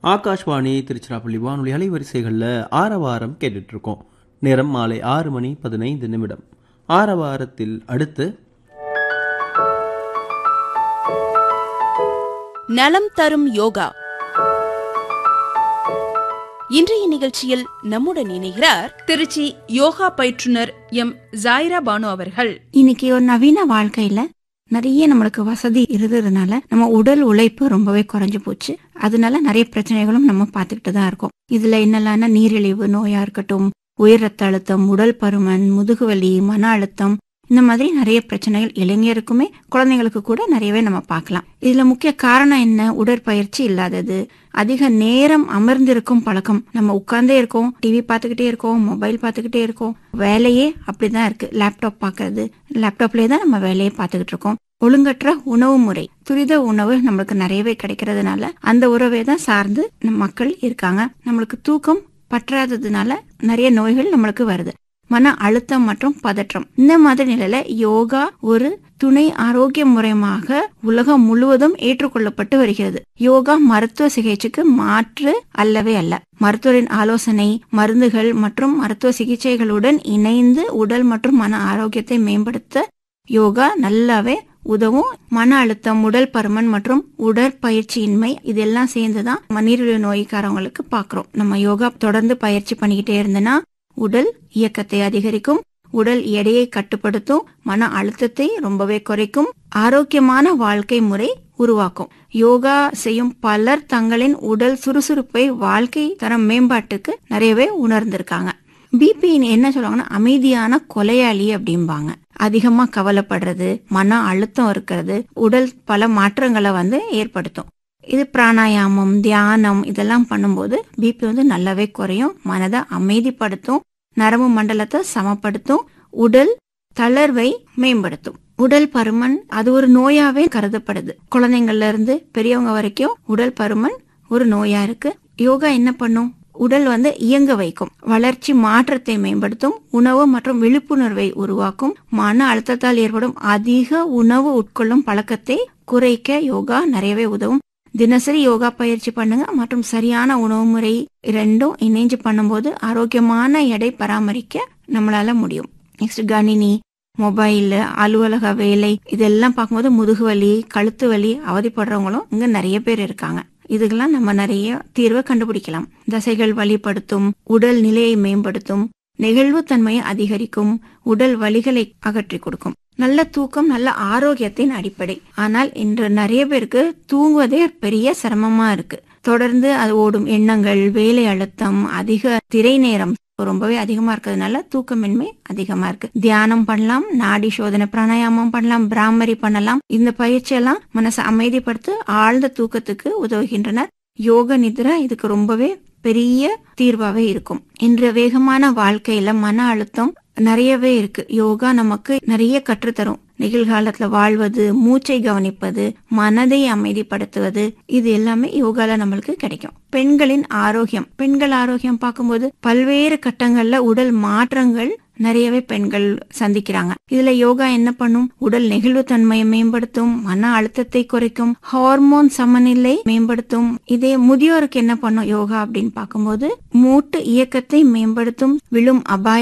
ஆகாஷ்வாணி திருச்சிராப்பள்ளி வானொலி அலைவரிசைகளில் ஆரவாரம் கேட்டுட்டு இருக்கோம் நேரம் மாலை ஆறு மணி பதினைந்து நிமிடம் ஆரவாரத்தில் அடுத்து நலம் தரும் யோகா இன்றைய நிகழ்ச்சியில் நம்முடன் இணைகிறார் திருச்சி யோகா பயிற்றுனர் எம் ஜாயிரா பானு அவர்கள் இன்னைக்கு ஒரு நவீன வாழ்க்கையில நிறைய நம்மளுக்கு வசதி இருந்ததுனால நம்ம உடல் உழைப்பு ரொம்பவே குறைஞ்சு போச்சு அதனால நிறைய பிரச்சனைகளும் நம்ம பார்த்துக்கிட்டு தான் இருக்கோம் இதுல என்னெல்லாம்னா நீரிழிவு நோயா இருக்கட்டும் உயர் ரத்த அழுத்தம் உடல் பருமன் முதுகுவலி மன அழுத்தம் இந்த மாதிரி நிறைய பிரச்சனைகள் இளைஞருக்குமே குழந்தைங்களுக்கு கூட நிறையவே நம்ம பார்க்கலாம் இதுல முக்கிய காரணம் என்ன உடற்பயிற்சி இல்லாதது அதிக நேரம் அமர்ந்திருக்கும் பழக்கம் நம்ம உட்கார்ந்தே இருக்கோம் டிவி பார்த்துக்கிட்டே இருக்கோம் மொபைல் பார்த்துக்கிட்டே இருக்கோம் வேலையே அப்படிதான் இருக்கு லேப்டாப் பார்க்கறது லேப்டாப்லயே தான் நம்ம வேலையை பார்த்துக்கிட்டு இருக்கோம் ஒழுங்கற்ற உணவு முறை துரித உணவு நம்மளுக்கு நிறையவே கிடைக்கிறதுனால அந்த உறவை தான் சார்ந்து நம்ம மக்கள் இருக்காங்க நம்மளுக்கு தூக்கம் பற்றாததுனால நிறைய நோய்கள் நம்மளுக்கு வருது மன அழுத்தம் மற்றும் பதற்றம் இந்த மாதிரி நிலையில யோகா ஒரு துணை ஆரோக்கிய முறையமாக உலகம் முழுவதும் ஏற்றுக்கொள்ளப்பட்டு வருகிறது யோகா மருத்துவ சிகிச்சைக்கு மாற்று அல்லவே அல்ல மருத்துவரின் ஆலோசனை மருந்துகள் மற்றும் மருத்துவ சிகிச்சைகளுடன் இணைந்து உடல் மற்றும் மன ஆரோக்கியத்தை மேம்படுத்த யோகா நல்லாவே உதவும் மன அழுத்தம் உடல் பருமன் மற்றும் உடற்பயிற்சியின்மை இதெல்லாம் சேர்ந்துதான் நீரிழிவு நோய்க்காரவங்களுக்கு பாக்குறோம் நம்ம யோகா தொடர்ந்து பயிற்சி பண்ணிக்கிட்டே இருந்தோம்னா உடல் இயக்கத்தை அதிகரிக்கும் உடல் எடையை கட்டுப்படுத்தும் மன அழுத்தத்தை ரொம்பவே குறைக்கும் ஆரோக்கியமான வாழ்க்கை முறை உருவாக்கும் யோகா செய்யும் பலர் தங்களின் உடல் சுறுசுறுப்பை வாழ்க்கை தரம் மேம்பாட்டுக்கு நிறையவே உணர்ந்திருக்காங்க பிபி என்ன சொல்லுவாங்கன்னா அமைதியான கொலையாளி அப்படிம்பாங்க அதிகமா கவலைப்படுறது மன அழுத்தம் இருக்கிறது உடல் பல மாற்றங்களை வந்து ஏற்படுத்தும் இது பிராணாயாமம் தியானம் இதெல்லாம் பண்ணும்போது பிபி வந்து நல்லாவே குறையும் மனதை அமைதிப்படுத்தும் நரம்பு மண்டலத்தை சமப்படுத்தும் உடல் தளர்வை மேம்படுத்தும் உடல் பருமன் அது ஒரு நோயாவே கருதப்படுது குழந்தைங்கள்ல இருந்து பெரியவங்க வரைக்கும் உடல் பருமன் ஒரு நோயா இருக்கு யோகா என்ன பண்ணும் உடல் வந்து இயங்க வைக்கும் வளர்ச்சி மாற்றத்தை மேம்படுத்தும் உணவு மற்றும் விழிப்புணர்வை உருவாக்கும் மன அழுத்தத்தால் ஏற்படும் அதிக உணவு உட்கொள்ளும் பழக்கத்தை குறைக்க யோகா நிறையவே உதவும் தினசரி யோகா பயிற்சி பண்ணுங்க மற்றும் சரியான உணவு முறை ரெண்டும் இணைஞ்சு பண்ணும்போது ஆரோக்கியமான எடை பராமரிக்க நம்மளால முடியும் நெக்ஸ்ட் கணினி மொபைல் அலுவலக வேலை இதெல்லாம் பார்க்கும்போது முதுகு வலி கழுத்து வலி அவதிப்படுறவங்களும் இங்க நிறைய பேர் இருக்காங்க இதுக்கெல்லாம் நம்ம நிறைய தீர்வை கண்டுபிடிக்கலாம் தசைகள் வலிப்படுத்தும் உடல் நிலையை மேம்படுத்தும் நெகிழ்வு தன்மையை அதிகரிக்கும் உடல் வலிகளை அகற்றி கொடுக்கும் நல்ல தூக்கம் நல்ல ஆரோக்கியத்தின் அடிப்படை ஆனால் இன்று நிறைய பேருக்கு தூங்குவதே பெரிய சிரமமா இருக்கு தொடர்ந்து அது ஓடும் எண்ணங்கள் வேலை அழுத்தம் அதிக திரை நேரம் ரொம்பவே அதிகமா இருக்கிறதுனால தூக்கமின்மை அதிகமா இருக்கு தியானம் பண்ணலாம் நாடி சோதனை பிராணாயாமம் பண்ணலாம் பிராமரி பண்ணலாம் இந்த பயிற்சியெல்லாம் மனசை அமைதிப்படுத்தி ஆழ்ந்த தூக்கத்துக்கு உதவுகின்றனர் யோக நித்ரா இதுக்கு ரொம்பவே பெரிய தீர்வாவே இருக்கும் இன்று வேகமான வாழ்க்கையில மன அழுத்தம் நிறையவே இருக்கு யோகா நமக்கு நிறைய கற்றுத்தரும் நிகழ்காலத்துல வாழ்வது மூச்சை கவனிப்பது மனதை அமைதிப்படுத்துவது இது எல்லாமே யோகால நம்மளுக்கு கிடைக்கும் பெண்களின் ஆரோக்கியம் பெண்கள் ஆரோக்கியம் பார்க்கும்போது பல்வேறு கட்டங்கள்ல உடல் மாற்றங்கள் நிறையவே பெண்கள் சந்திக்கிறாங்க இதுல யோகா என்ன பண்ணும் உடல் நெகிழ்வு தன்மையை மேம்படுத்தும் மன அழுத்தத்தை குறைக்கும் ஹார்மோன் சமநிலை மேம்படுத்தும் இதே முதியோருக்கு என்ன பண்ணும் யோகா அப்படின்னு பார்க்கும்போது மூட்டு இயக்கத்தை மேம்படுத்தும் விழும் அபாய